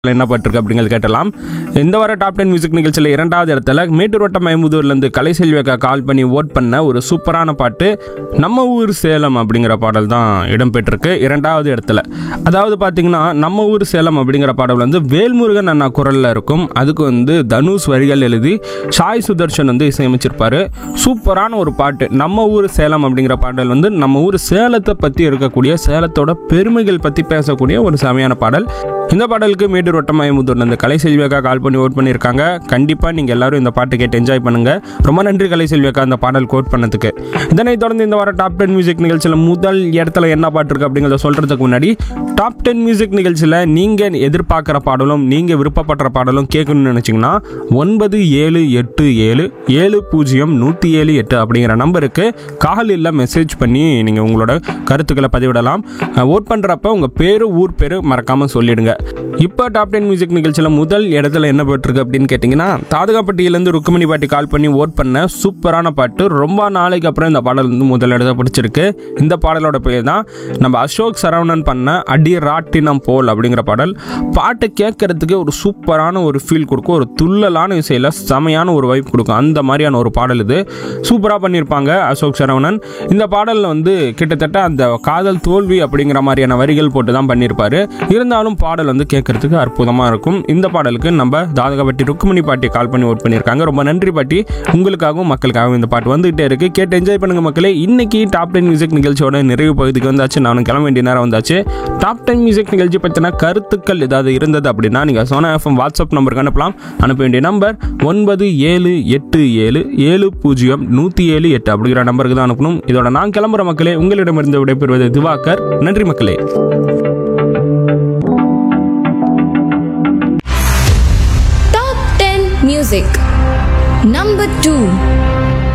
என்ன பட்டிருக்கு அப்படிங்கிறது கேட்டலாம் இந்த வார டாப் டென் மியூசிக் நிகழ்ச்சியில் இரண்டாவது இடத்துல மேட்டூர் வட்டம் மைமுதூர்லேருந்து கலைசெல்வியக்கா கால் பண்ணி ஓட் பண்ண ஒரு சூப்பரான பாட்டு நம்ம ஊர் சேலம் அப்படிங்கிற பாடல் தான் இடம்பெற்றிருக்கு இரண்டாவது இடத்துல அதாவது பார்த்தீங்கன்னா நம்ம ஊர் சேலம் அப்படிங்கிற பாடல் வந்து வேல்முருகன் அண்ணா குரலில் இருக்கும் அதுக்கு வந்து தனுஷ் வரிகள் எழுதி சாய் சுதர்ஷன் வந்து இசையமைச்சிருப்பாரு சூப்பரான ஒரு பாட்டு நம்ம ஊர் சேலம் அப்படிங்கிற பாடல் வந்து நம்ம ஊர் சேலத்தை பற்றி இருக்கக்கூடிய சேலத்தோட பெருமைகள் பற்றி பேசக்கூடிய ஒரு செமையான பாடல் இந்த பாடலுக்கு மேட்டூர் வட்டமாயமுத்தூர்லேருந்து கலை செல்வியக்கா கால் பண்ணி ஓட் பண்ணியிருக்காங்க கண்டிப்பாக நீங்கள் எல்லாரும் இந்த பாட்டு கேட்டு என்ஜாய் பண்ணுங்கள் ரொம்ப நன்றி கலை செல்வியக்கா அந்த பாடல் கோட் பண்ணதுக்கு இதனைத் தொடர்ந்து இந்த வாரம் டாப் டென் மியூசிக் நிகழ்ச்சியில் முதல் இடத்துல என்ன பாட்டு இருக்கு அப்படிங்கிறத சொல்கிறதுக்கு முன்னாடி டாப் டென் மியூசிக் நிகழ்ச்சியில் நீங்கள் எதிர்பார்க்குற பாடலும் நீங்கள் விருப்பப்படுற பாடலும் கேட்கணும்னு நினச்சிங்கன்னா ஒன்பது ஏழு எட்டு ஏழு ஏழு பூஜ்ஜியம் நூற்றி ஏழு எட்டு அப்படிங்கிற நம்பருக்கு காலில் மெசேஜ் பண்ணி நீங்கள் உங்களோட கருத்துக்களை பதிவிடலாம் ஓட் பண்ணுறப்ப உங்கள் பேர் ஊர் பேர் மறக்காமல் சொல்லிடுங்க இப்போ டாப் டென் மியூசிக் நிகழ்ச்சியில் முதல் இடத்துல என்ன போட்டிருக்கு அப்படின்னு கேட்டிங்கன்னா தாதகாப்பட்டியிலேருந்து ருக்குமணி பாட்டி கால் பண்ணி ஓட் பண்ண சூப்பரான பாட்டு ரொம்ப நாளைக்கு அப்புறம் இந்த பாடல் வந்து முதல் இடத்த பிடிச்சிருக்கு இந்த பாடலோட பேர் தான் நம்ம அசோக் சரவணன் பண்ண அடி ராட்டினம் போல் அப்படிங்கிற பாடல் பாட்டு கேட்கறதுக்கு ஒரு சூப்பரான ஒரு ஃபீல் கொடுக்கும் ஒரு துள்ளலான இசையில் செமையான ஒரு வைப் கொடுக்கும் அந்த மாதிரியான ஒரு பாடல் இது சூப்பராக பண்ணியிருப்பாங்க அசோக் சரவணன் இந்த பாடலில் வந்து கிட்டத்தட்ட அந்த காதல் தோல்வி அப்படிங்கிற மாதிரியான வரிகள் போட்டு தான் பண்ணியிருப்பாரு இருந்தாலும் பாடல் வந்து கேட்கறதுக்கு அற்புதமாக இருக்கும் இந்த பாடலுக்கு நம்ம தாதகப்பட்டி ருக்குமணி பாட்டி கால் பண்ணி ஓட் பண்ணியிருக்காங்க ரொம்ப நன்றி பாட்டி உங்களுக்காகவும் மக்களுக்காகவும் இந்த பாட்டு வந்துகிட்டே இருக்கு கேட்டு என்ஜாய் பண்ணுங்க மக்களே இன்னைக்கு டாப் டென் மியூசிக் நிகழ்ச்சியோட நிறைவு பகுதிக்கு வந்தாச்சு நானும் கிளம்ப வேண்டிய நேரம் வந்தாச்சு டாப் டென் மியூசிக் நிகழ்ச்சி பற்றின கருத்துக்கள் ஏதாவது இருந்தது அப்படின்னா நீங்கள் சோனா எஃப்எம் வாட்ஸ்அப் நம்பருக்கு அனுப்பலாம் அனுப்ப வேண்டிய நம்பர் ஒன்பது ஏழு எட்டு ஏழு ஏழு பூஜ்ஜியம் நூற்றி ஏழு எட்டு அப்படிங்கிற நம்பருக்கு தான் அனுப்பணும் இதோட நான் கிளம்புற மக்களே உங்களிடமிருந்து விடைபெறுவது திவாகர் நன்றி மக்களே Top 10 Music Number 2